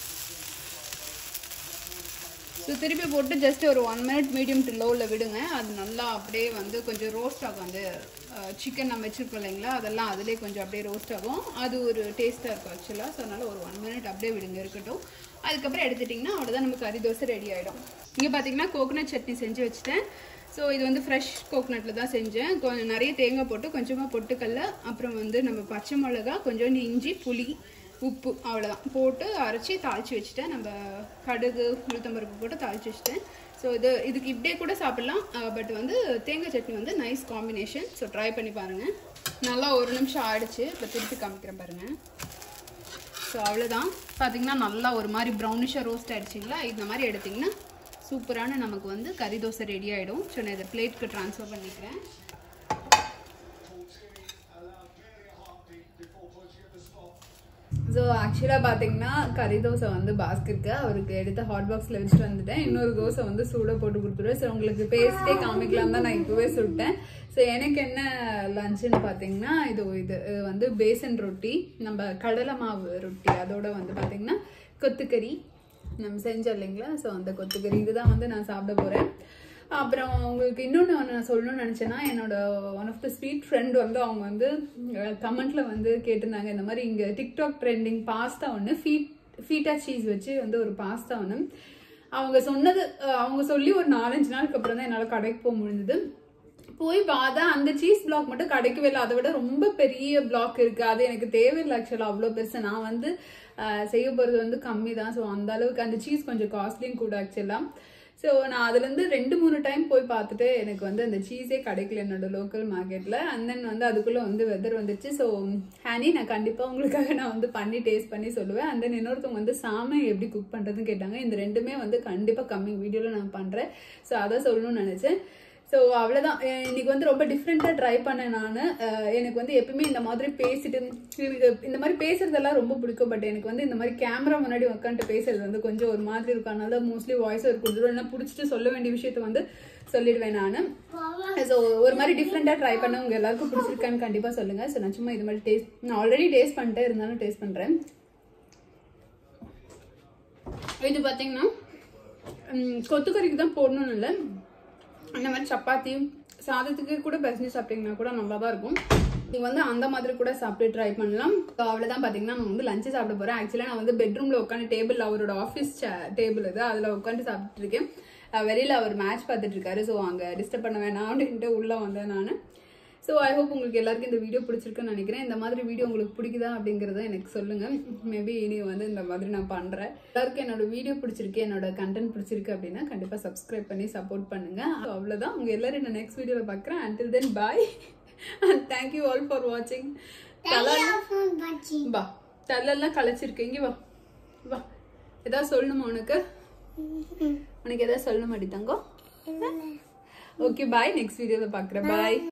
ஸோ திருப்பி போட்டு ஜஸ்ட் ஒரு ஒன் மினிட் மீடியம் டு லோவில் விடுங்க அது நல்லா அப்படியே வந்து கொஞ்சம் ரோஸ்ட் ஆகும் அந்த சிக்கன் நம்ம வச்சுருக்கோம் இல்லைங்களா அதெல்லாம் அதிலே கொஞ்சம் அப்படியே ரோஸ்ட் ஆகும் அது ஒரு டேஸ்ட்டாக இருக்கும் ஆக்சுவலாக ஸோ அதனால் ஒரு ஒன் மினிட் அப்படியே விடுங்க இருக்கட்டும் அதுக்கப்புறம் எடுத்துட்டிங்கன்னா அவ்வளோதான் நம்ம கறி தோசை ரெடி ஆகிடும் இங்கே பார்த்தீங்கன்னா கோகனட் சட்னி செஞ்சு வச்சுட்டேன் ஸோ இது வந்து ஃப்ரெஷ் கோகனட்டில் தான் செஞ்சேன் கொஞ்சம் நிறைய தேங்காய் போட்டு கொஞ்சமாக பொட்டுக்கல்ல அப்புறம் வந்து நம்ம பச்சை மிளகா கொஞ்சோண்டு இஞ்சி புளி உப்பு அவ்வளோதான் போட்டு அரைச்சி தாளித்து வச்சுட்டேன் நம்ம கடுகு உளுத்தம்பருப்பு போட்டு தாளித்து வச்சுட்டேன் ஸோ இது இதுக்கு இப்படியே கூட சாப்பிட்லாம் பட் வந்து தேங்காய் சட்னி வந்து நைஸ் காம்பினேஷன் ஸோ ட்ரை பண்ணி பாருங்கள் நல்லா ஒரு நிமிஷம் ஆயிடுச்சு இப்போ திருப்பி காமிக்கிறேன் பாருங்கள் ஸோ அவ்வளோதான் பார்த்தீங்கன்னா நல்லா ஒரு மாதிரி ப்ரௌனிஷாக ரோஸ்ட் ஆயிடுச்சிங்களா இந்த மாதிரி எடுத்திங்கன்னா சூப்பரான நமக்கு வந்து கறி தோசை ரெடி ஆகிடும் ஸோ நான் இதை பிளேட்க்கு ட்ரான்ஸ்ஃபர் பண்ணிக்கிறேன் ஸோ ஆக்சுவலாக பார்த்தீங்கன்னா கறி தோசை வந்து பாஸ்கெட்க்கு அவருக்கு எடுத்து ஹாட் பாக்ஸில் வச்சுட்டு வந்துட்டேன் இன்னொரு தோசை வந்து சூடாக போட்டு கொடுத்துருவேன் ஸோ உங்களுக்கு பேஸ்ட்டே காமிக்கலாம் தான் நான் இப்போவே சுட்டேன் ஸோ எனக்கு என்ன லஞ்சுன்னு பார்த்தீங்கன்னா இது இது இது வந்து பேசன் ரொட்டி நம்ம கடலை மாவு ரொட்டி அதோட வந்து பார்த்தீங்கன்னா கொத்துக்கறி நம்ம செஞ்சோம் இல்லைங்களா ஸோ அந்த கொத்துக்கறி இதுதான் வந்து நான் சாப்பிட போகிறேன் அப்புறம் உங்களுக்கு இன்னொன்று ஒன்று நான் சொல்லணும்னு நினச்சேன்னா என்னோட one of the sweet friend வந்து அவங்க வந்து கமெண்ட்ல வந்து கேட்டிருந்தாங்க இந்த மாதிரி இங்கே டிக்டாக் ட்ரெண்டிங் பாஸ்தா ஒன்று ஃபீட் ஃபீட்டா சீஸ் வச்சு வந்து ஒரு பாஸ்தா ஒன்று அவங்க சொன்னது அஹ் அவங்க சொல்லி ஒரு நாலஞ்சு நாளுக்கு அப்புறம் தான் என்னால் கடைக்கு போக முடிஞ்சது போய் பார்த்தா அந்த சீஸ் பிளாக் மட்டும் கிடைக்கவே இல்லை அதை விட ரொம்ப பெரிய பிளாக் இருக்கு அது எனக்கு தேவையில்லை ஆக்சுவலாக அவ்வளோ பெருசு நான் வந்து அஹ், செய்ய போகிறது வந்து கம்மி தான் ஸோ அந்த அளவுக்கு அந்த சீஸ் கொஞ்சம் காஸ்ட்லியும் கூட ஆக்சுவலாக ஸோ நான் அதுலேருந்து ரெண்டு மூணு டைம் போய் பார்த்துட்டு எனக்கு வந்து அந்த சீஸே கிடைக்கல என்னோட லோக்கல் மார்க்கெட்டில் அண்ட் தென் வந்து அதுக்குள்ளே வந்து வெதர் வந்துச்சு ஸோ ஹனி நான் கண்டிப்பாக உங்களுக்காக நான் வந்து பண்ணி டேஸ்ட் பண்ணி சொல்லுவேன் அண்ட் தென் இன்னொருத்தவங்க வந்து சாமை எப்படி குக் பண்ணுறதுன்னு கேட்டாங்க இந்த ரெண்டுமே வந்து கண்டிப்பாக கம்மிங் வீடியோவில் நான் பண்ணுறேன் ஸோ அதை சொல்லணும்னு நினச்சேன் ஸோ அவ்வளோதான் இன்னைக்கு வந்து ரொம்ப டிஃப்ரெண்ட்டாக ட்ரை பண்ணேன் நான் எனக்கு வந்து எப்பவுமே இந்த மாதிரி பேசிட்டு எனக்கு இந்த மாதிரி பேசுறதெல்லாம் ரொம்ப பிடிக்கும் பட் எனக்கு வந்து இந்த மாதிரி கேமரா முன்னாடி உட்காந்துட்டு பேசுறது வந்து கொஞ்சம் ஒரு மாதிரி இருக்கும் அதனால தான் மோஸ்ட்லி வாய்ஸ் ஒரு கொடுத்துருவோம் இல்லைன்னா பிடிச்சிட்டு சொல்ல வேண்டிய விஷயத்த வந்து சொல்லிடுவேன் நான் ஸோ ஒரு மாதிரி டிஃப்ரெண்ட்டாக ட்ரை பண்ண உங்கள் எல்லாருக்கும் பிடிச்சிருக்கான்னு கண்டிப்பாக சொல்லுங்கள் ஸோ நான் சும்மா இது மாதிரி டேஸ்ட் நான் ஆல்ரெடி டேஸ்ட் பண்ணிட்டே இருந்தாலும் டேஸ்ட் பண்ணுறேன் இது பார்த்தீங்கன்னா ம், கொத்துக்கறிக்கு தான் போடணும்னு இல்லை இந்த மாதிரி சப்பாத்தி சாதத்துக்கு கூட பிசைஞ்சு சாப்பிட்டீங்கன்னா கூட நல்லா தான் இருக்கும் நீங்கள் வந்து அந்த மாதிரி கூட சாப்பிட்டு ட்ரை பண்ணலாம் ஸோ அவ்வளோதான் பார்த்தீங்கன்னா நான் வந்து லஞ்சு சாப்பிட போகிறேன் ஆக்சுவலாக நான் வந்து பெட்ரூமில் உட்காந்து டேபிள் அவரோட ஆஃபீஸ் டேபிள் இது அதில் உட்காந்து சாப்பிட்டு இருக்கேன் அஹ் வெளியில அவர் மேட்ச் பார்த்துட்டு இருக்காரு ஸோ அங்கே டிஸ்டர்ப் பண்ண வேணாம் அப்படின்ட்டு உள்ளே வந்தேன் நான் ஸோ ஐ ஹோப் உங்களுக்கு எல்லாருக்கும் இந்த வீடியோ பிடிச்சிருக்குன்னு நினைக்கிறேன் இந்த மாதிரி வீடியோ உங்களுக்கு பிடிக்குதா அப்படிங்கிறத எனக்கு சொல்லுங்கள் மேபி இனி வந்து இந்த மாதிரி நான் பண்ணுறேன் எல்லாருக்கும் என்னோட வீடியோ பிடிச்சிருக்கு என்னோட கண்டென்ட் பிடிச்சிருக்கு அப்படின்னா கண்டிப்பாக சப்ஸ்கிரைப் பண்ணி சப்போர்ட் பண்ணுங்க So, அவ்வளவுதான் உங்கள் எல்லாரும் நான் நெக்ஸ்ட் வீடியோவில் பார்க்குறேன் until then bye and thank you all for வாட்சிங் வா தலெல்லாம் களைச்சிருக்கு இங்கே வா வா ஏதாவது சொல்லணுமா உனக்கு உனக்கு ஏதாவது சொல்லணுமாடி தங்கம் ஓகே பாய் நெக்ஸ்ட் வீடியோவில் பார்க்குறேன் பாய்